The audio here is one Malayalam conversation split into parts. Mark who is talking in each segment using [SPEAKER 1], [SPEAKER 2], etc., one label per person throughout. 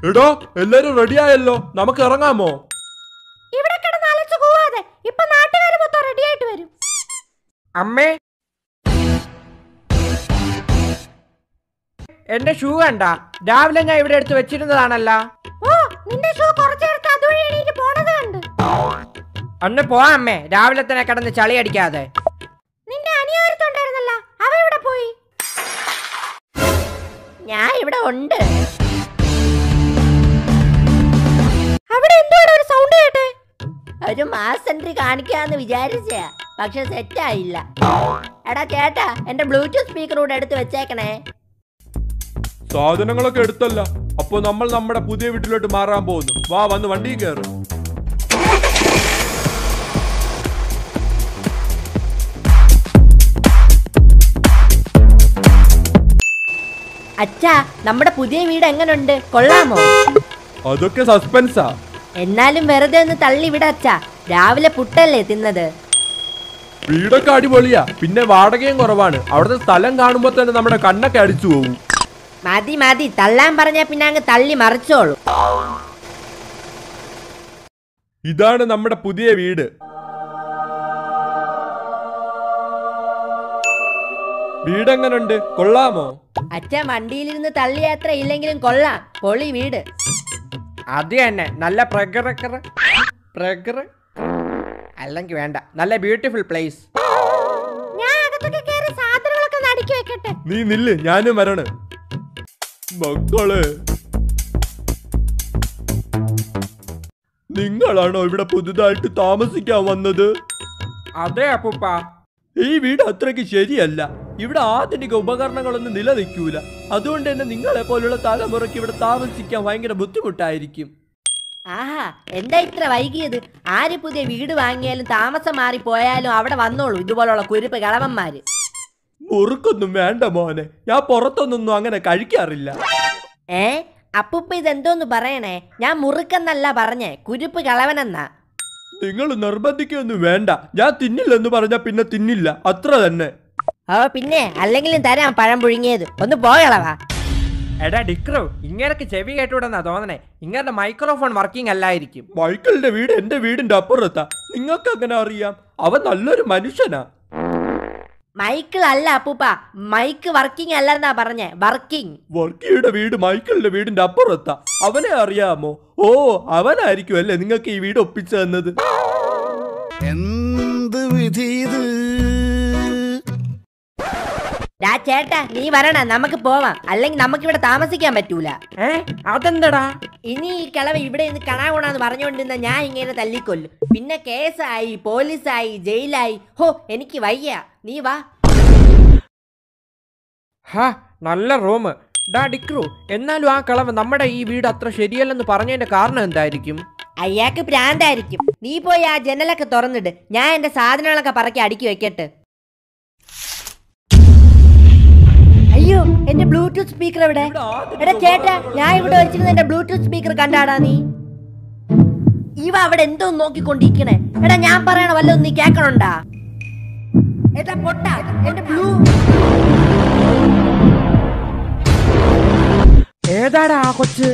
[SPEAKER 1] എടോ എല്ലാരും റെഡിയായല്ലോ നമുക്ക് ഇറങ്ങാമോ
[SPEAKER 2] ഇവിടെ കിടന്ന് അലച്ചു പോവാതെ ഇപ്പൊ നാട്ടുകാർ മൊത്തം റെഡി ആയിട്ട് വരും
[SPEAKER 3] അമ്മേ എന്റെ ഷൂ കണ്ട രാവിലെ ഞാൻ ഇവിടെ എടുത്ത് വെച്ചിരുന്നതാണല്ലോ
[SPEAKER 2] ഓ നിന്റെ ഷൂ കുറച്ചെടുത്ത് അതുവഴി എണീറ്റ് പോണത് കണ്ട്
[SPEAKER 3] അന്ന് പോവാ അമ്മേ രാവിലെ തന്നെ കിടന്ന് ചളി അടിക്കാതെ
[SPEAKER 2] നിന്റെ അനിയോരത്തുണ്ടായിരുന്നല്ല അവ ഇവിടെ പോയി ഞാൻ ഇവിടെ ഉണ്ട് അവിടെ എന്തുവാണ് ഒരു സൗണ്ട് കേട്ടെ ഒരു മാസ് എൻട്രി കാണിക്കാന്ന് വിചാരിച്ച പക്ഷെ സെറ്റ് ആയില്ല എടാ ചേട്ടാ എന്റെ ബ്ലൂടൂത്ത് സ്പീക്കർ കൂടെ എടുത്ത് വെച്ചേക്കണേ
[SPEAKER 1] സാധനങ്ങളൊക്കെ എടുത്തല്ല അപ്പൊ നമ്മൾ നമ്മുടെ പുതിയ വീട്ടിലോട്ട് മാറാൻ പോകുന്നു വാ വന്ന് വണ്ടിയിൽ കയറ്
[SPEAKER 2] അച്ഛാ നമ്മുടെ പുതിയ വീട് എങ്ങനുണ്ട് കൊള്ളാമോ
[SPEAKER 1] അതൊക്കെ സസ്പെൻസാ
[SPEAKER 2] എന്നാലും വെറുതെ ഒന്ന് തള്ളി വിട അച്ഛാ രാവിലെ പുട്ടല്ലേ തിന്നത്
[SPEAKER 1] വീടൊക്കെ അടിപൊളിയാ പിന്നെ വാടകയും കുറവാണ് അവിടുത്തെ സ്ഥലം കാണുമ്പോ തന്നെ നമ്മുടെ കണ്ണൊക്കെ അടിച്ചു പോകും
[SPEAKER 2] മതി മതി തള്ളാൻ പറഞ്ഞാ പിന്നെ അങ്ങ് തള്ളി മറിച്ചോളൂ
[SPEAKER 1] ഇതാണ് നമ്മുടെ പുതിയ വീട് വീടെങ്ങനുണ്ട് കൊള്ളാമോ
[SPEAKER 2] അച്ഛൻ വണ്ടിയിലിരുന്ന് തള്ളി യാത്ര ഇല്ലെങ്കിലും കൊള്ളാം പൊളി വീട്
[SPEAKER 3] അത് തന്നെ നല്ല പ്രകൃ പ്രകൃ അല്ലെങ്കിൽ വേണ്ട നല്ല ബ്യൂട്ടിഫുൾ പ്ലേസ്
[SPEAKER 2] ഞാൻ അകത്തൊക്കെ കയറി സാധനങ്ങളൊക്കെ നടുക്കി വെക്കട്ടെ
[SPEAKER 1] നീ നില്ല് ഞാനും വരണ് മക്കളെ നിങ്ങളാണോ ഇവിടെ പുതുതായിട്ട് താമസിക്കാൻ വന്നത്
[SPEAKER 3] അതെ അപ്പൂപ്പ
[SPEAKER 1] ഈ വീട് അത്രയ്ക്ക് ശരിയല്ല ഇവിടെ ആധുനിക ഉപകരണങ്ങളൊന്നും നിലനിൽക്കൂല അതുകൊണ്ട് തന്നെ നിങ്ങളെ പോലുള്ള തലമുറയ്ക്ക് ഇവിടെ താമസിക്കാൻ ഭയങ്കര ബുദ്ധിമുട്ടായിരിക്കും
[SPEAKER 2] ആഹാ എന്താ ഇത്ര വൈകിയത് ആര് പുതിയ വീട് വാങ്ങിയാലും താമസം മാറി പോയാലും അവിടെ വന്നോളൂ ഇതുപോലുള്ള കുരുപ്പ് കളവന്മാര്
[SPEAKER 1] മുറുക്കൊന്നും വേണ്ട മോനെ ഞാൻ പുറത്തൊന്നും അങ്ങനെ കഴിക്കാറില്ല
[SPEAKER 2] ഏ അപ്പുപ്പ ഇതെന്തോന്ന് പറയണേ ഞാൻ മുറുക്കെന്നല്ല പറഞ്ഞേ കുരുപ്പ് കളവനെന്നാ
[SPEAKER 1] നിങ്ങൾ നിർബന്ധിക്കൊന്നും വേണ്ട ഞാൻ തിന്നില്ലെന്ന് പറഞ്ഞാ പിന്നെ തിന്നില്ല അത്ര തന്നെ
[SPEAKER 2] ഓ പിന്നെ അല്ലെങ്കിലും തരാം പഴം പുഴുങ്ങിയത് ഒന്ന് പോകളവാ
[SPEAKER 3] എടാ ഡിക്രോ ഇങ്ങനൊക്കെ ചെവി കേട്ടുവിടെന്നാ തോന്നണേ ഇങ്ങനെ മൈക്രോഫോൺ വർക്കിംഗ് അല്ലായിരിക്കും
[SPEAKER 1] മൈക്കിളിന്റെ വീട് എന്റെ വീടിന്റെ അപ്പുറത്താ നിങ്ങൾക്ക് അങ്ങനെ അറിയാം അവൻ നല്ലൊരു മനുഷ്യനാ
[SPEAKER 2] മൈക്കിൾ അല്ല അപ്പൂപ്പ മൈക്ക് വർക്കിംഗ് അല്ലെന്നാ പറഞ്ഞേ വർക്കിംഗ്
[SPEAKER 1] വർക്കിയുടെ വീട് മൈക്കിളിന്റെ വീടിന്റെ അപ്പുറത്താ അവനെ അറിയാമോ ഓ അവനായിരിക്കും അല്ലേ നിങ്ങൾക്ക് ഈ വീട് ഒപ്പിച്ചു തന്നത്
[SPEAKER 4] എന്ത് വിധി ഇത്
[SPEAKER 2] ഡാ ചേട്ടാ നീ വരണ നമുക്ക് പോവാം അല്ലെങ്കിൽ നമുക്ക് ഇവിടെ താമസിക്കാൻ പറ്റൂല
[SPEAKER 3] ഏ അതെന്തടാ
[SPEAKER 2] ഇനി ഈ കിളവ ഇവിടെ നിന്ന് കണാകുണാന്ന് പറഞ്ഞുകൊണ്ടിരുന്ന ഞാൻ ഇങ്ങനെ തല്ലിക്കൊല്ലും പിന്നെ കേസായി പോലീസായി ജയിലായി ഹോ എനിക്ക് വയ്യ നീ വാ
[SPEAKER 3] ഹാ നല്ല റൂം ഡാ ഡിക്രു എന്നാലും ആ കളവ് നമ്മുടെ ഈ വീട് അത്ര ശരിയല്ലെന്ന് പറഞ്ഞതിന്റെ കാരണം എന്തായിരിക്കും
[SPEAKER 2] അയാൾക്ക് പ്രാന്തായിരിക്കും നീ പോയി ആ ജനലൊക്കെ തുറന്നിട് ഞാൻ എന്റെ സാധനങ്ങളൊക്കെ പറക്കി അടുക്കി വെക്കട്ടെ അയ്യോ എന്റെ ബ്ലൂടൂത്ത് സ്പീക്കർ എവിടെ എടാ ചേട്ടാ ഞാൻ ഇവിടെ വെച്ചിരുന്ന എന്റെ ബ്ലൂടൂത്ത് സ്പീക്കർ കണ്ടാടാ നീ ഇവ അവിടെ എന്തോ നോക്കിക്കൊണ്ടിരിക്കണേ എടാ ഞാൻ പറയണ വല്ലതും നീ കേക്കണുണ്ടാ എടാ പൊട്ട എന്റെ ബ്ലൂ
[SPEAKER 3] ഏതാടാ ആ കൊച്ച്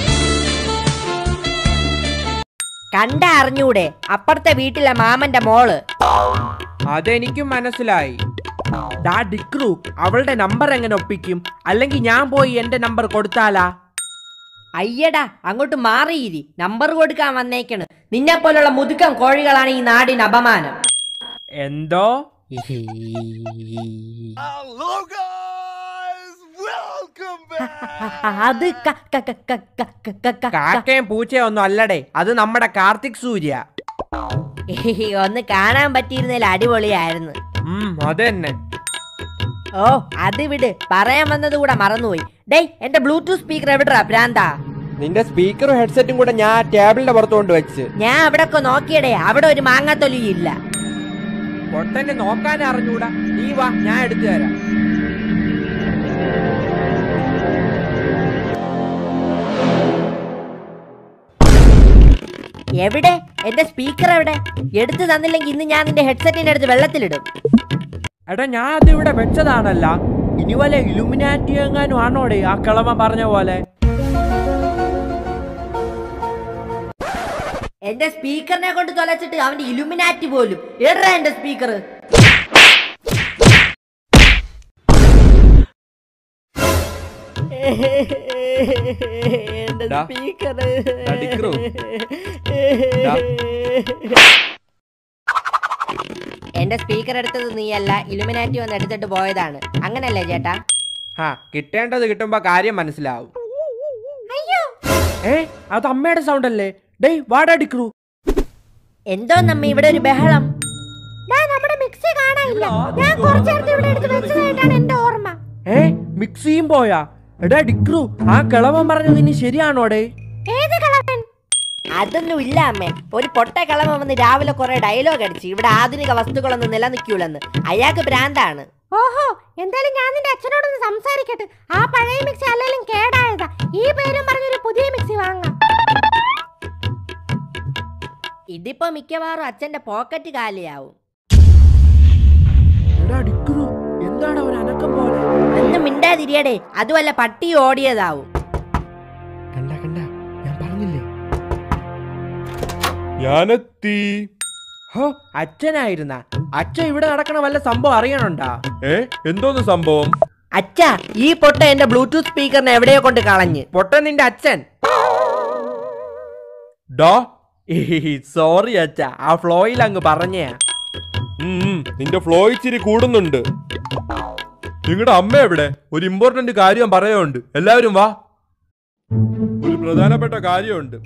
[SPEAKER 2] കണ്ട അറിഞ്ഞൂടെ അപ്പുറത്തെ വീട്ടിലെ മാമന്റെ മോള്
[SPEAKER 3] അതെനിക്കും മനസ്സിലായി ഡാ ഡിക്രു അവളുടെ നമ്പർ എങ്ങനെ ഒപ്പിക്കും അല്ലെങ്കിൽ ഞാൻ പോയി എന്റെ നമ്പർ കൊടുത്താലാ
[SPEAKER 2] അയ്യടാ അങ്ങോട്ട് മാറിയിരി നമ്പർ കൊടുക്കാൻ വന്നേക്കണ് നിന്നെ പോലുള്ള മുതുക്കം കോഴികളാണ് ഈ നാടിന് അപമാനം
[SPEAKER 3] എന്തോ
[SPEAKER 4] Hello guys, welcome back.
[SPEAKER 2] അത് ക- ക- ക- ക- ക- ക- ക- ക-
[SPEAKER 3] കാക്കയും പൂച്ചയും ഒന്നും അല്ലടേ അത് നമ്മുടെ കാർത്തിക് സൂര്യ
[SPEAKER 2] ഒന്ന് കാണാൻ പറ്റിയിരുന്നതിൽ അടിപൊളിയായിരുന്നു
[SPEAKER 3] ഉം അതന്നെ
[SPEAKER 2] ഓ അത് വിട് പറയാൻ വന്നത് കൂടെ മറന്നുപോയി ഡേയ് എന്റെ ബ്ലൂടൂത്ത് സ്പീക്കർ എവിടാ ഭ്രാന്താ
[SPEAKER 3] നിന്റെ സ്പീക്കറും ഹെഡ്സെറ്റും കൂടെ ഞാൻ ടേബിളിന്റെ പുറത്ത് കൊണ്ട് വെച്ച്
[SPEAKER 2] ഞാൻ അവിടെ ഒക്കെ നോക്കിയടേ അവിടെ ഒരു മാങ്ങാത്തൊലിയില്ല
[SPEAKER 3] പൊട്ടനെ നോക്കാൻ അറിഞ്ഞൂടാ നീ വാ ഞാൻ എടുത്തു തരാം
[SPEAKER 2] എവിടെ എന്റെ സ്പീക്കർ എവിടെ എടുത്തു തന്നില്ലെങ്കിൽ ഇന്ന് ഞാൻ നിന്റെ ഹെഡ്സെറ്റിന്റെ അടുത്ത് വെള്ളത്തിലിടും
[SPEAKER 3] എടാ ഞാൻ അത് ഇവിടെ വെച്ചതാണല്ല ഇനി വല്ല ഇലുമിനാറ്റി എങ്ങാനും ആണോടെ ആ കിളവ പറഞ്ഞ പോലെ
[SPEAKER 2] എന്റെ സ്പീക്കറിനെ കൊണ്ട് തൊലച്ചിട്ട് അവന്റെ ഇലുമിനാറ്റി പോലും എടാ എന്റെ സ്പീക്കർ എന്റെ
[SPEAKER 1] ഡാ.
[SPEAKER 2] സ്പീക്കർ
[SPEAKER 1] ഡാ, ഡിക്രു. ഡാ.
[SPEAKER 2] എന്റെ സ്പീക്കർ എടുത്തത് നീയല്ല ഇലുമിനാറ്റി വന്ന് എടുത്തിട്ട് പോയതാണ് അങ്ങനല്ലേ ചേട്ടാ
[SPEAKER 3] ഹാ കിട്ടേണ്ടത് കിട്ടുമ്പോ കാര്യം മനസ്സിലാവും ഏ അത് അമ്മയുടെ സൗണ്ട് അല്ലേ ഡേയ് വാടാ ഡിക്രു
[SPEAKER 2] എന്തോ നമ്മ ഇവിടെ ഒരു ബഹളം നമ്മുടെ മിക്സി കാണാനില്ല ഞാൻ കുറച്ചേരത്തെ ഇവിടെ എടുത്ത് വെച്ചതായിട്ടാണ് എന്റെ ഓർമ്മ
[SPEAKER 3] ഏ മിക്സിയും പോയാ എടാ ഡിക്രു ആ കിളവൻ പറഞ്ഞത് ഇനി ശരിയാണോടേ
[SPEAKER 2] ഏത് കളവൻ അതൊന്നും ഇല്ല അമ്മേ ഒരു പൊട്ട കളവൻ വന്ന് രാവിലെ കുറെ ഡയലോഗ് അടിച്ച് ഇവിടെ ആധുനിക വസ്തുക്കളൊന്നും നിലനിൽക്കൂലെന്ന് അയാൾക്ക് ഭ്രാന്താണ്
[SPEAKER 5] ഓഹോ എന്തായാലും ഞാൻ നിന്റെ അച്ഛനോടൊന്ന് സംസാരിക്കട്ടെ ആ പഴയ മിക്സി അല്ലെങ്കിലും കേടായതാ ഈ പേരും പറഞ്ഞൊരു പുതിയ മിക്സി വാങ്ങാം
[SPEAKER 2] ഇതിപ്പോ മിക്കവാറും അച്ഛന്റെ പോക്കറ്റ് കാലിയാവും
[SPEAKER 3] എടാ ഡിക്രു എന്താണ് ഒരു അനക്കം പോലെ
[SPEAKER 2] ഒന്നും മിണ്ടാതിരിയടേ അതുമല്ല പട്ടി ഓടിയതാവും
[SPEAKER 3] കണ്ട കണ്ട ഞാൻ പറഞ്ഞില്ലേ
[SPEAKER 1] ഞാനെത്തി
[SPEAKER 3] ഹോ അച്ഛനായിരുന്ന അച്ഛൻ ഇവിടെ നടക്കണ വല്ല സംഭവം അറിയണുണ്ടാ
[SPEAKER 1] ഏ എന്തോന്ന് സംഭവം
[SPEAKER 2] അച്ഛാ ഈ പൊട്ട എന്റെ ബ്ലൂടൂത്ത് സ്പീക്കറിനെ എവിടെയോ കൊണ്ട് കളഞ്ഞ്
[SPEAKER 3] പൊട്ട നിന്റെ അച്ഛൻ
[SPEAKER 1] ഡാ
[SPEAKER 3] സോറി അച്ഛ ആ ഫ്ലോയിൽ അങ്ങ് പറഞ്ഞേ
[SPEAKER 1] ഉം, ഉം, നിന്റെ ഫ്ലോ ഇച്ചിരി കൂടുന്നുണ്ട് നിങ്ങളുടെ അമ്മ എവിടെ ഒരു ഇമ്പോർട്ടന്റ് കാര്യം പറയാനുണ്ട് എല്ലാവരും വാ ഒരു പ്രധാനപ്പെട്ട കാര്യമുണ്ട്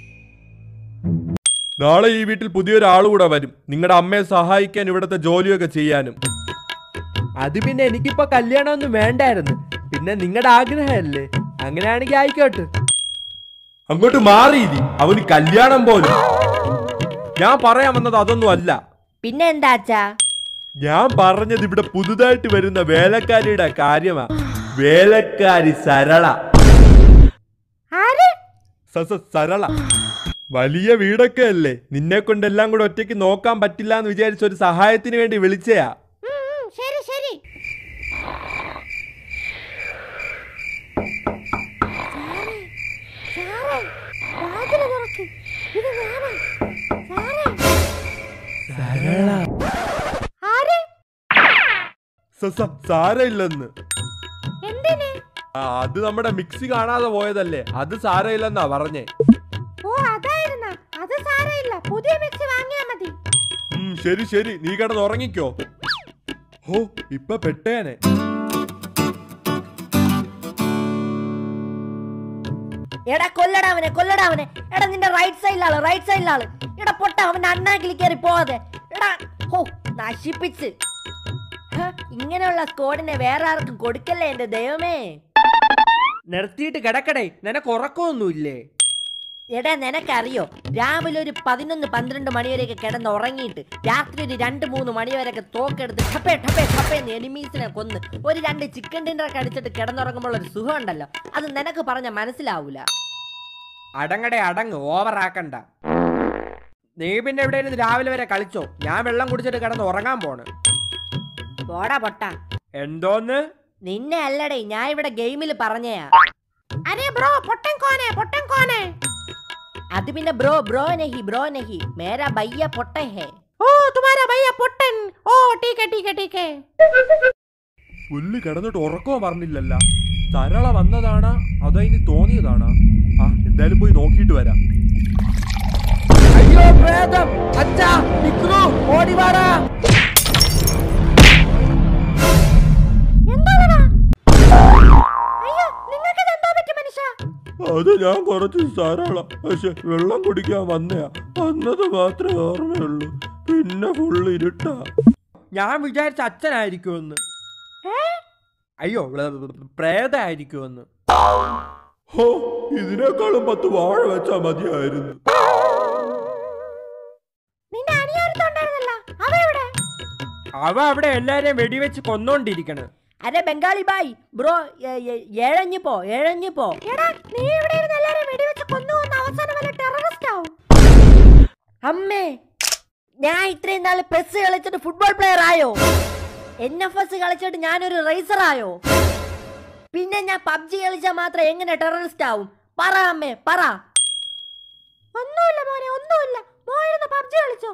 [SPEAKER 1] നാളെ ഈ വീട്ടിൽ പുതിയൊരാൾ കൂടെ വരും നിങ്ങളുടെ അമ്മയെ സഹായിക്കാൻ ഇവിടുത്തെ ജോലിയൊക്കെ ചെയ്യാനും
[SPEAKER 3] അത് പിന്നെ എനിക്കിപ്പോ കല്യാണമൊന്നും വേണ്ടായിരുന്നു പിന്നെ നിങ്ങളുടെ ആഗ്രഹമല്ലേ അങ്ങനെയാണെങ്കിൽ ആയിക്കോട്ടെ
[SPEAKER 1] അങ്ങോട്ട് മാറിയിരി അവന് കല്യാണം പോലും ഞാൻ പറയാൻ വന്നത് അതൊന്നും അല്ല
[SPEAKER 2] പിന്നെ എന്താ അച്ഛാ
[SPEAKER 1] ഞാൻ പറഞ്ഞത് ഇവിടെ പുതുതായിട്ട് വരുന്ന വേലക്കാരിയുടെ കാര്യമാ വേലക്കാരി സരള
[SPEAKER 5] ആര്
[SPEAKER 1] സ- സ- സരള വലിയ വീടൊക്കെ അല്ലേ നിന്നെ കൊണ്ടെല്ലാം കൂടെ ഒറ്റയ്ക്ക് നോക്കാൻ പറ്റില്ല എന്ന് വിചാരിച്ച ഒരു സഹായത്തിന് വേണ്ടി വിളിച്ചയാ
[SPEAKER 5] ഉം, ഉം, ശരി ശരി സാറേ, സാറേ, വാതില് തുറക്ക്. ഇത് ഞാനാ. സാറേ. ആര്?
[SPEAKER 1] സ- സ- സാരമില്ലെന്ന്
[SPEAKER 5] എന്തിന്
[SPEAKER 1] ആ, അത് നമ്മുടെ മിക്സി കാണാതെ പോയതല്ലേ അത് സാരമില്ലെന്നാ പറഞ്ഞേ
[SPEAKER 5] ഓ അതായിരുന്ന അത് സാരമില്ല പുതിയ മിക്സി വാങ്ങിയാ മതി
[SPEAKER 1] ഉം, ശരി ശരി നീ കിടന്ന് ഉറങ്ങിക്കോ ഹോ ഇപ്പൊ പെട്ടേനെ
[SPEAKER 2] എടാ കൊല്ലടാ അവനെ കൊല്ലടാ അവനെ എടാ നിന്റെ റൈറ്റ് സൈഡിലാള് റൈറ്റ് സൈഡിലാള് എടാ പൊട്ട അവന്റെ അണ്ണാക്കിൽ കയറി പോവാതെ എടാ ഹോ നശിപ്പിച്ച് ഹ, ഇങ്ങനെയുള്ള സ്കോഡിനെ വേറെ ആർക്കും കൊടുക്കല്ലേ എന്റെ ദൈവമേ
[SPEAKER 3] നിർത്തിയിട്ട് കിടക്കടേ നിനക്ക് ഉറക്കമൊന്നുമില്ലേ
[SPEAKER 2] എടാ നിനക്കറിയോ രാവിലെ ഒരു പതിനൊന്ന് പന്ത്രണ്ട് മണിവരെയൊക്കെ കിടന്ന് ഉറങ്ങിയിട്ട് രാത്രി ഒരു രണ്ട് മൂന്ന് മണിവരെയൊക്കെ തോക്കെടുത്ത് ടപ്പേ ടപ്പേ ടപ്പേ എന്ന് എനിമീസിനെ കൊന്ന് ഒരു രണ്ട് ചിക്കൻ ഡിന്നറൊക്കെ അടിച്ചിട്ട് കിടന്നുറങ്ങുമ്പോൾ ഒരു സുഖം ഉണ്ടല്ലോ അത് നിനക്ക് പറഞ്ഞ മനസ്സിലാവൂല
[SPEAKER 3] അടങ്ങടെ അടങ്ങ് ഓവറാക്കണ്ട നീ പിന്നെ എവിടെയും രാവിലെ വരെ കളിച്ചോ ഞാൻ വെള്ളം കുടിച്ചിട്ട് കിടന്ന് ഉറങ്ങാൻ പോണ്
[SPEAKER 2] പോടാ പൊട്ട
[SPEAKER 3] എന്തോന്ന്
[SPEAKER 2] നിന്നെ അല്ലടേ ഞാൻ ഇവിടെ ഗെയിമിൽ പറഞ്ഞയാ
[SPEAKER 5] അരേ ബ്രോ പൊട്ടൻ കോനെ പൊട്ടൻ കോനെ
[SPEAKER 2] അത് പിന്നെ ബ്രോ ബ്രോ നഹി ബ്രോ നഹി മേരാ ഭയ്യ പൊട്ട ഹേ
[SPEAKER 5] ഓ തുമാരാ ഭയ്യ പൊട്ടൻ ഓ ടീക്കെ ടീക്കെ ടീക്കെ
[SPEAKER 1] പുല്ല് കിടന്നിട്ട് ഉറക്കവും പറഞ്ഞില്ലല്ല സരള വന്നതാണാ അതോ ഇനി തോന്നിയതാണാ ആ എന്തായാലും പോയി നോക്കിയിട്ട് വരാം
[SPEAKER 3] അയ്യോ പ്രേതം അച്ഛാ നിക്കൂ ഓടിവാടാ
[SPEAKER 5] എന്താണെടാ അയ്യോ നിങ്ങൾക്ക് എന്തോ പറ്റി മനുഷ്യ
[SPEAKER 1] അത് ഞാൻ കുറച്ച് സരള പക്ഷെ വെള്ളം കുടിക്കാൻ വന്നയാ വന്നത് മാത്രമേ ഓർമ്മയുള്ളൂ പിന്നെ ഫുള്ള് ഇരുട്ടാ
[SPEAKER 3] ഞാൻ വിചാരിച്ച അച്ഛനായിരിക്കുമെന്ന് അയ്യോ പ്രേതായിരിക്കുമെന്ന്
[SPEAKER 1] ഹോ ഇതിനേക്കാളും പത്ത് വാഴ വെച്ചാ മതിയായിരുന്നു
[SPEAKER 5] നിന്റെ അനിയടുത്തുണ്ടായിരുന്നല്ല അവ എവിടെ
[SPEAKER 3] അവ അവിടെ എല്ലാരെയും വെടിവെച്ച് കൊന്നോണ്ടിരിക്കണ്
[SPEAKER 2] അരെ ബംഗാളി ബായ് ബ്രോ ഏഴഞ്ഞു പോ ഏഴഞ്ഞു പോ
[SPEAKER 5] എടാ നീ ഇവിടെ ഇരുന്ന് എല്ലാരും വെടിവെച്ച് കൊന്നു കൊന്ന അവസാനം വല്ല ടെററിസ്റ്റ് ആവും
[SPEAKER 2] അമ്മേ ഞാൻ ഇത്രയും നാൾ പെസ് കളിച്ചിട്ട് ഫുട്ബോൾ പ്ലെയർ ആയോ എൻ എഫ് എസ് കളിച്ചിട്ട് ഞാനൊരു റേസർ ആയോ പിന്നെ ഞാൻ പബ്ജി കളിച്ചാൽ മാത്രം എങ്ങനെ ടെററിസ്റ്റ് ആവും പറ അമ്മേ പറ
[SPEAKER 5] ഒന്നുമില്ല മോനെ ഒന്നുമില്ല വന്ന് പബ്ജി കളിച്ചോ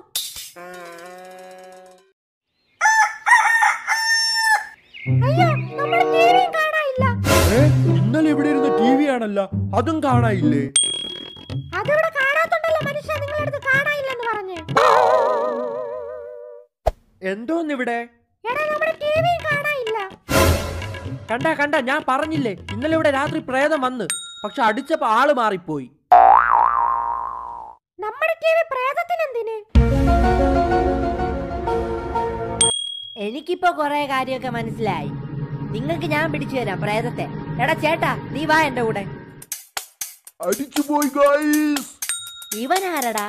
[SPEAKER 5] അയ്യോ നമ്മൾ ടിവിയും കാണാനില്ല
[SPEAKER 1] ഏ ഇന്നലെ ഇവിടെ ഇരുന്ന ടി വി ആണല്ലോ അതും കാണാനില്ലേ
[SPEAKER 5] അതിവിടെ കാണാത്തുണ്ടല്ലോ മനുഷ്യ നിങ്ങളടുത്ത് കാണാനില്ലെന്ന് പറഞ്ഞ്
[SPEAKER 3] എന്തോന്നിവിടെ
[SPEAKER 5] എടാ നമ്മുടെ ടിവിയും കാണാനില്ല
[SPEAKER 3] കണ്ട കണ്ട ഞാൻ പറഞ്ഞില്ലേ ഇന്നലെ ഇവിടെ രാത്രി പ്രേതം വന്ന് പക്ഷെ അടിച്ചപ്പോ ആള് മാറിപ്പോയി
[SPEAKER 5] നമ്മുടെ ടിവി പ്രേതത്തിന് എന്തിന്
[SPEAKER 2] എനിക്കിപ്പോ കൊറേ കാര്യമൊക്കെ മനസ്സിലായി നിങ്ങൾക്ക് ഞാൻ പിടിച്ചു തരാം പ്രേതത്തെ എടാ ചേട്ടാ നീ വാ എന്റെ കൂടെ
[SPEAKER 1] അടിച്ചുപോയി ഗായ്സ്
[SPEAKER 2] ഇവനാരടാ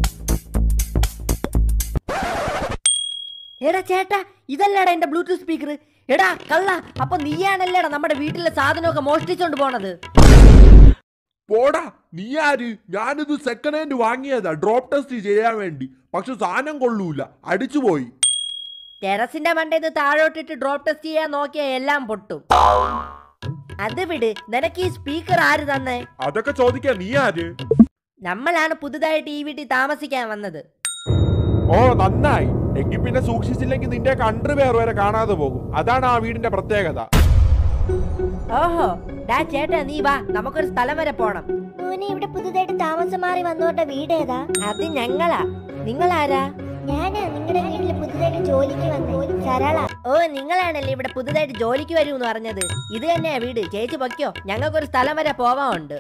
[SPEAKER 2] എടാ ചേട്ടാ ഇതല്ലേടാ എന്റെ ബ്ലൂടൂത്ത് സ്പീക്കർ എടാ കള്ള അപ്പൊ നീയാണല്ലേടാ നമ്മുടെ വീട്ടിലെ സാധനമൊക്കെ മോഷ്ടിച്ചോണ്ട് പോണത്
[SPEAKER 1] പോടാ നീ ആര് ഞാനിത് സെക്കൻഡ് ഹാൻഡ് വാങ്ങിയതാ ഡ്രോപ്പ് ടെസ്റ്റ് ചെയ്യാൻ വേണ്ടി പക്ഷെ സാധനം കൊള്ളൂല അടിച്ചുപോയി
[SPEAKER 2] ടെറസിന്റെ മണ്ടേന്ന് താഴോട്ടിട്ട് ഡ്രോപ്പ് ടെസ്റ്റ് ചെയ്യാൻ നോക്കിയ എല്ലാം പൊട്ടും അത് വിട് നിനക്ക് ഈ സ്പീക്കർ ആര് തന്നെ
[SPEAKER 1] അതൊക്കെ ചോദിക്കാൻ നീ ആര്
[SPEAKER 2] നമ്മളാണ് പുതുതായിട്ട് ഈ വീട്ടിൽ താമസിക്കാൻ വന്നത്
[SPEAKER 1] ഓ നന്നായി എങ്കിൽ പിന്നെ സൂക്ഷിച്ചില്ലെങ്കിൽ നിന്റെ അണ്ടർവെയർ വരെ കാണാതെ പോകും അതാണ് ആ വീടിന്റെ പ്രത്യേകത
[SPEAKER 2] ഓഹോ ഡാ ചേട്ടാ നീ വാ നമുക്കൊരു സ്ഥലം വരെ പോണം
[SPEAKER 5] മോനെ ഇവിടെ പുതുതായിട്ട് താമസം മാറി വന്നവരുടെ വീട് ഏതാ
[SPEAKER 2] അത് ഞങ്ങളാ നിങ്ങളാരാ
[SPEAKER 5] ഞാനാ നിങ്ങളുടെ വീട്ടിൽ പുതുതായിട്ട് ജോലിക്ക് വന്നത് സരള
[SPEAKER 2] ഓ നിങ്ങളാണല്ലേ ഇവിടെ പുതുതായിട്ട് ജോലിക്ക് വരൂ എന്ന് പറഞ്ഞത് ഇത് തന്നെയാ വീട് ചേച്ചി പൊയ്ക്കോ ഞങ്ങൾക്കൊരു സ്ഥലം വരെ പോവാനുണ്ട്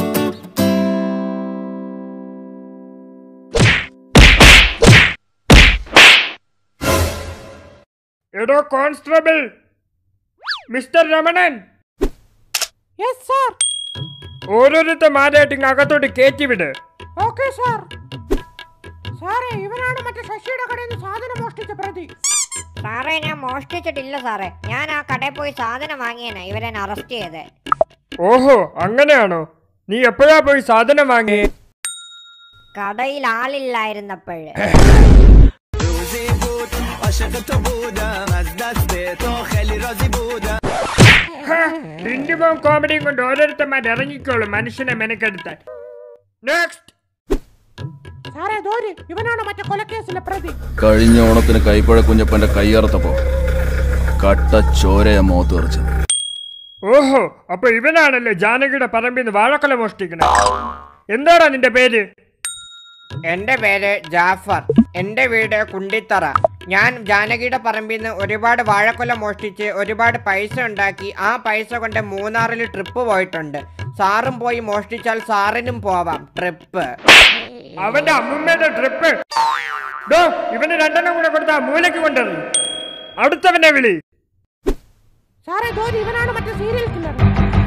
[SPEAKER 3] എടോ constable mister Ramanan
[SPEAKER 5] yes sir
[SPEAKER 3] ഓരോരുത്തർ മാരായിട്ട് അകത്തോട്ട് കയറ്റിവിട്
[SPEAKER 5] ഓക്കെ സാർ സാറേ ഇവനാണ് മറ്റേ ശശിയുടെ കടയിൽ നിന്ന് സാധനം മോഷ്ടിച്ച പ്രതി
[SPEAKER 6] സാറേ ഞാൻ മോഷ്ടിച്ചിട്ടില്ല സാറേ ഞാൻ ആ കടയിൽ പോയി സാധനം വാങ്ങിയനാ ഇവരെ അറസ്റ്റ് ചെയ്തേ
[SPEAKER 3] ഓഹോ അങ്ങനെയാണോ നീ എപ്പോഴാ പോയി സാധനം വാങ്ങി
[SPEAKER 6] കടയിൽ ആളില്ലായിരുന്നപ്പോഴ്
[SPEAKER 4] روزی بود عاشق تو بودم از دست تو خیلی راضی بودم
[SPEAKER 3] ടിൻഡുബോം കോമഡിയും കൊണ്ട് ഓരോരുത്തന്മാർ ഇറങ്ങിക്കോളും മനുഷ്യനെ മെനക്കെടുത്താൻ നെക്സ്റ്റ്
[SPEAKER 5] സാറേ ദോര് ഇവനാണ് മറ്റേ കൊലക്കേസിലെ പ്രതി
[SPEAKER 7] കഴിഞ്ഞ ഓണത്തിന് കൈപ്പഴ കുഞ്ഞപ്പന്റെ കയ്യറുത്തപ്പോ കട്ട ചോരയ മുഖത്ത് തെറിച്ചത്
[SPEAKER 3] ഓഹോ അപ്പൊ ഇവനാണല്ലോ ജാനകിയുടെ പറമ്പിൽ നിന്ന് വാഴക്കൊല മോഷ്ടിക്കണേ എന്താടാ നിന്റെ പേര്
[SPEAKER 8] എന്റെ പേര് ജാഫർ എന്റെ വീട് കുണ്ടിത്തറ ഞാൻ ജാനകിയുടെ പറമ്പിൽ നിന്ന് ഒരുപാട് വാഴക്കൊല മോഷ്ടിച്ച് ഒരുപാട് പൈസ ഉണ്ടാക്കി ആ പൈസ കൊണ്ട് മൂന്നാറിൽ ട്രിപ്പ് പോയിട്ടുണ്ട് സാറും പോയി മോഷ്ടിച്ചാൽ സാറിനും പോവാം ട്രിപ്പ്
[SPEAKER 3] അവന്റെ അമ്മുമ്മയുടെ ട്രിപ്പ് ഡോ ഇവന് രണ്ടെണ്ണം കൂടെ കൊടുത്താ മൂലയ്ക്ക് കൊണ്ടെറി അടുത്തവനെ വിളി
[SPEAKER 5] സാറേ ദോര് ഇവനാണ് മറ്റേ സീരിയൽ കില്ലർ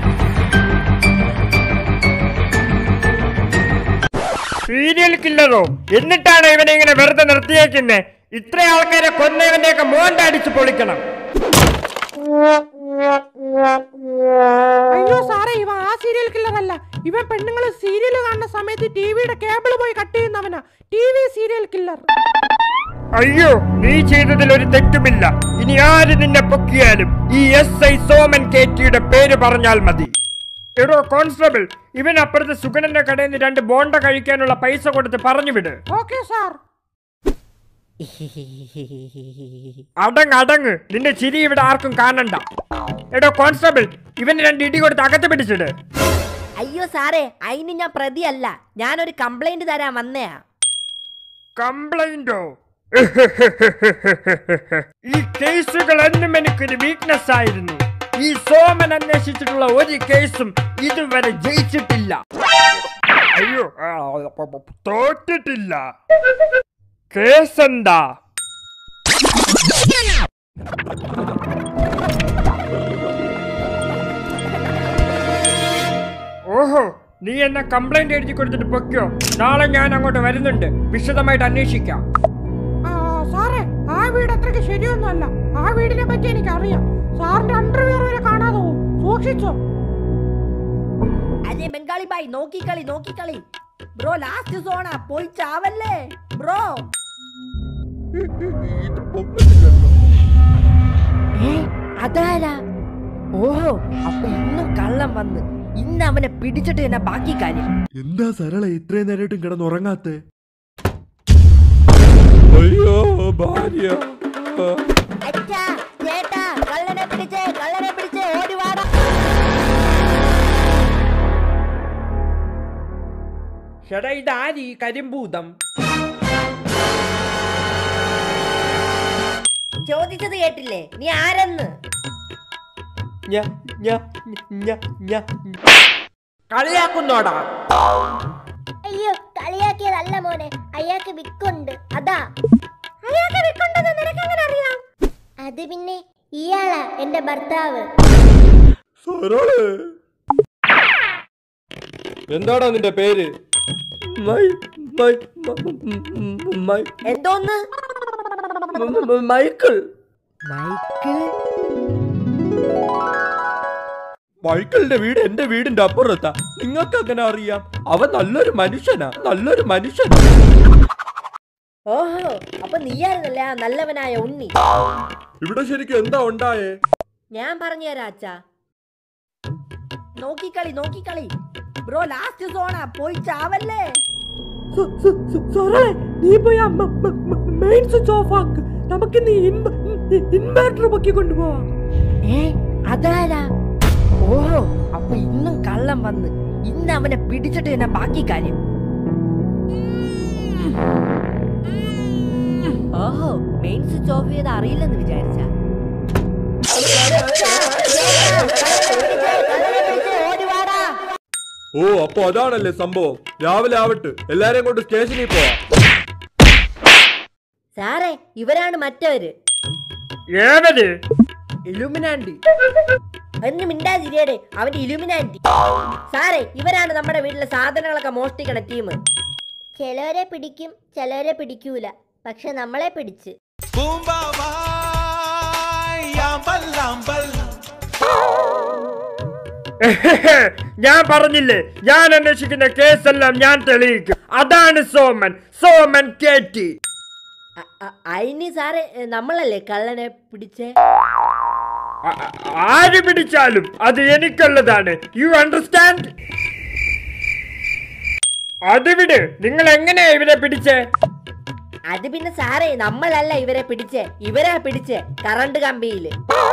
[SPEAKER 3] സീരിയൽ കില്ലറോ എന്നിട്ടാണ് ഇവനെ ഇങ്ങനെ വെറുതെ നിർത്തിയേക്കുന്നേ ഇത്ര ആൾക്കാരെ കൊന്നവന്റെയൊക്കെ മോന്ത അടിച്ച് പൊളിക്കണം
[SPEAKER 5] അയ്യോ സാറേ ഇവ ആ സീരിയൽ കില്ലർ അല്ല ഇവൻ പെണ്ണുങ്ങള് സീരിയൽ കാണുന്ന സമയത്ത് ടിവിയുടെ കേബിൾ പോയി കട്ട് ചെയ്യുന്നവനാ ടി വി സീരിയൽ കില്ലർ
[SPEAKER 3] അയ്യോ നീ ചെയ്തതിൽ ഒരു തെറ്റുമില്ല ഇനി ആര് നിന്നെ പൊക്കിയാലും ഈ എസ് ഐ സോമൻ കേറ്റിയുടെ പേര് പറഞ്ഞാൽ മതി എടോ കോൺസ്റ്റബിൾ ഇവൻ അപ്പുറത്തെ സുഗണന്റെ കടയിൽ നിന്ന് രണ്ട് ബോണ്ട കഴിക്കാനുള്ള പൈസ കൊടുത്ത് പറഞ്ഞു വിട്
[SPEAKER 5] ഓക്കെ സാർ
[SPEAKER 3] അടങ് അടങ്ങ് നിന്റെ ചിരി ഇവിടെ ആർക്കും കാണണ്ട എടോ കോൺസ്റ്റബിൾ ഇവന് രണ്ട് ഇടി കൊടുത്ത് അകത്ത് പിടിച്ചിട്
[SPEAKER 2] അയ്യോ സാറേ അതിന് ഞാൻ പ്രതിയല്ല ഞാനൊരു കംപ്ലൈന്റ് തരാൻ വന്നയാ
[SPEAKER 3] കംപ്ലൈന്റോ ഈ കേസുകൾ എന്നും എനിക്കൊരു വീക്ക്നെസ് ആയിരുന്നു ഈ സോമൻ അന്വേഷിച്ചിട്ടുള്ള ഒരു കേസും ഇതുവരെ ജയിച്ചിട്ടില്ല അയ്യോ ആ, തോറ്റിട്ടില്ല കേസെന്താ ഓഹോ നീ എന്നെ കംപ്ലൈന്റ് എഴുതി കൊടുത്തിട്ട് പൊക്കോ നാളെ ഞാൻ അങ്ങോട്ട് വരുന്നുണ്ട് വിശദമായിട്ട് അന്വേഷിക്കാം
[SPEAKER 5] ആ സാറേ ആ വീട് അത്രയ്ക്ക് ശരിയൊന്നുമല്ല ആ വീടിനെ പറ്റി എനിക്ക് അറിയാം സാറിന്റെ അണ്ടർവെയർ വരെ കാണാതെ പോകും സൂക്ഷിച്ചോ
[SPEAKER 2] അതെ ബംഗാളി ബായ് നോക്കിക്കളി നോക്കിക്കളി ബ്രോ ലാസ്റ്റ് സോണാ പോയി ചാവല്ലേ ബ്രോ
[SPEAKER 1] ഇത് പൊങ്ങത്തില്ലല്ലോ.
[SPEAKER 2] ഏ അതാരാ ഓഹോ അപ്പൊ ഇന്നും കള്ളം വന്ന് ഇന്ന് അവനെ പിടിച്ചിട്ട് തന്നെ ബാക്കി കാര്യം
[SPEAKER 1] എന്താ സരള ഇത്രയും നേരമായിട്ടും കിടന്നുറങ്ങാത്തെ അയ്യോ ഭാര്യ ആ.
[SPEAKER 2] അച്ഛാ ചേട്ടാ കള്ളനെ പിടിച്ചേ കള്ളനെ പിടിച്ചേ ഓടി വാടാ
[SPEAKER 3] ചേട്ടാ ഇതാരി കരിമ്പൂതം
[SPEAKER 2] ചോദിച്ചത് കേട്ടില്ലേ നീ ആരെന്ന്
[SPEAKER 3] ഞ ഞ ഞ ഞ കളിയാക്കുന്നോടാ
[SPEAKER 9] അയ്യോ കളിയാക്കിയതല്ല മോനെ അയാൾക്ക് വിക്കുണ്ട് അതാ അയാൾക്ക് വിക്കുണ്ടെന്ന് നിനക്ക് എങ്ങനെ അറിയാം അത് പിന്നെ ഇയാളാ എന്റെ ഭർത്താവ്
[SPEAKER 1] സരള് എന്താടാ നിന്റെ പേര്
[SPEAKER 3] മൈ മൈ മൈ
[SPEAKER 2] എന്തോന്ന്
[SPEAKER 3] മൈക്കിൾ
[SPEAKER 2] മൈക്കിൾ
[SPEAKER 1] മൈക്കിളിന്റെ വീട് എന്റെ വീടിന്റെ അപ്പുറത്താ നിങ്ങൾക്ക് അങ്ങനെ അറിയാം അവൻ നല്ലൊരു മനുഷ്യനാ നല്ലൊരു മനുഷ്യനാ
[SPEAKER 2] ഓഹോ അപ്പൊ നീയായിരുന്നല്ലേ ആ നല്ലവനായ ഉണ്ണി
[SPEAKER 1] ഇവിടെ ശരിക്കും എന്താ ഉണ്ടായേ
[SPEAKER 2] ഞാൻ പറഞ്ഞുതരാം അച്ഛാ നോക്കിക്കളി നോക്കിക്കളി ബ്രോ ലാസ്റ്റ് സോണാ പോയി ചാവല്ലേ
[SPEAKER 5] സാറേ നീ പോയി മെയിൻ സ്വിച്ച് ഓഫ് ആക്ക് നമുക്ക് നീ ഇൻവെർട്ടർ പൊക്കി കൊണ്ടുപോവാം
[SPEAKER 2] ഏ അതാരാ ഓഹോ അപ്പൊ ഇന്നും കള്ളം വന്ന് ഇന്ന് അവനെ പിടിച്ചിട്ട് തന്നെ ബാക്കി കാര്യം ഓഹോ മെയിൻ സ്വിച്ച് ഓഫ് ചെയ്ത് അറിയില്ലെന്ന് വിചാരിച്ച
[SPEAKER 1] ഓ അപ്പൊ അതാണല്ലേ സംഭവം രാവിലെ ആവട്ടെ എല്ലാരെയും കൊണ്ട് സ്റ്റേഷനിൽ പോവാ
[SPEAKER 2] സാറേ ഇവരാണ് മറ്റവര്
[SPEAKER 3] ഏവര്
[SPEAKER 2] ഇലുമിനാണ്ടി എന്ന് മിണ്ടാതിരിയടെ അവന്റെ ഇലുമിനാണ്ടി സാറേ ഇവരാണ് നമ്മുടെ വീട്ടിലെ സാധനങ്ങളൊക്കെ മോഷ്ടിക്കണ ടീം
[SPEAKER 9] ചിലവരെ പിടിക്കും ചിലവരെ പിടിക്കൂല പക്ഷെ നമ്മളെ പിടിച്ച്
[SPEAKER 4] Boomba vai, yambal lambal.
[SPEAKER 3] ഞാൻ പറഞ്ഞില്ലേ ഞാൻ അന്വേഷിക്കുന്ന കേസെല്ലാം ഞാൻ തെളിയിക്കും അതാണ് സോമൻ സോമൻ കേറ്റി
[SPEAKER 2] അ- അ- അയിന് സാറേ എ, നമ്മളല്ലേ കള്ളനെ പിടിച്ചേ
[SPEAKER 3] ആ- ആ- ആര് പിടിച്ചാലും അത് എനിക്കുള്ളതാണ് യു അണ്ടർസ്റ്റാൻഡ് അത് വിട് നിങ്ങൾ എങ്ങനെയാ ഇവരെ പിടിച്ചേ
[SPEAKER 2] അത് പിന്നെ സാറേ നമ്മളല്ല ഇവരെ പിടിച്ചേ ഇവരാ പിടിച്ചേ കറണ്ട് കമ്പിയില്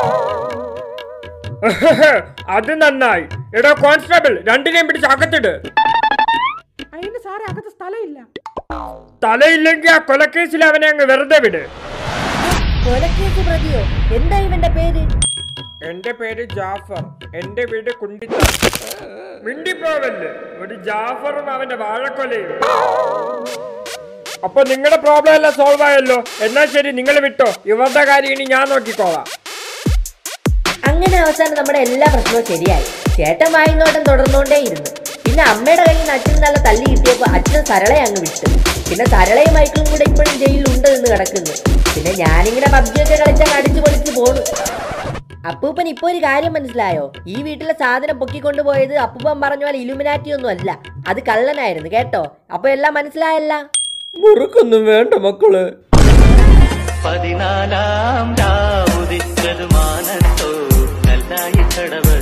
[SPEAKER 3] അത് നന്നായി എടോ കോൺസ്റ്റബിൾ രണ്ടിനെയും പിടിച്ച് അകത്തിട്
[SPEAKER 5] അതിന് സാറേ അകത്ത് സ്ഥലമില്ല
[SPEAKER 3] തലയില്ലെങ്കിൽ ആ കൊലക്കേസിൽ അവനെ അങ്ങ് വെറുതെ വിട്
[SPEAKER 2] കൊലക്കേസ് പ്രതിയോ എന്താ ഇവന്റെ പേര്
[SPEAKER 3] എന്റെ പേര് ജാഫർ എന്റെ വീട് കുണ്ടിത്ത മിണ്ടിപ്പോവല്ലേ ഒരു ജാഫറും അവന്റെ വാഴക്കൊലയും അപ്പൊ നിങ്ങളുടെ പ്രോബ്ലം എല്ലാം സോൾവ് ആയല്ലോ എന്നാ ശരി നിങ്ങൾ വിട്ടോ ഇവരുടെ കാര്യം ഇനി ഞാൻ നോക്കിക്കോളാം
[SPEAKER 2] അങ്ങനെ അവസാനം നമ്മുടെ എല്ലാ പ്രശ്നവും ശരിയായി ചേട്ടൻ വായിന്നോട്ടം തുടർന്നുകൊണ്ടേയിരുന്നു പിന്നെ അമ്മയുടെ കയ്യിൽ നിന്ന് അച്ഛൻ നല്ല തല്ലി കിട്ടിയപ്പോ അച്ഛൻ സരളയെ അങ്ങ് വിട്ടു പിന്നെ സരളയും മൈക്കിളും കൂടെ ഇപ്പോഴും ജയിലിൽ ഉണ്ട് എന്ന് കിടക്കുന്നു പിന്നെ ഞാനിങ്ങനെ പബ്ജി ഒക്കെ കളിച്ചാൽ അടിച്ചു പൊളിച്ച് പോണു അപ്പൂപ്പൻ ഇപ്പൊ ഒരു കാര്യം മനസ്സിലായോ ഈ വീട്ടിലെ സാധനം പൊക്കിക്കൊണ്ടുപോയത് അപ്പൂപ്പൻ പറഞ്ഞ പോലെ ഇലുമിനാറ്റി ഒന്നും അല്ല അത് കള്ളനായിരുന്നു കേട്ടോ അപ്പൊ എല്ലാം മനസ്സിലായല്ല
[SPEAKER 3] മുറുക്കൊന്നും വേണ്ട മക്കള്
[SPEAKER 4] പതിനാലാം രാവുദിച്ചത് മാനത്തോ കല്ലായി കടവ്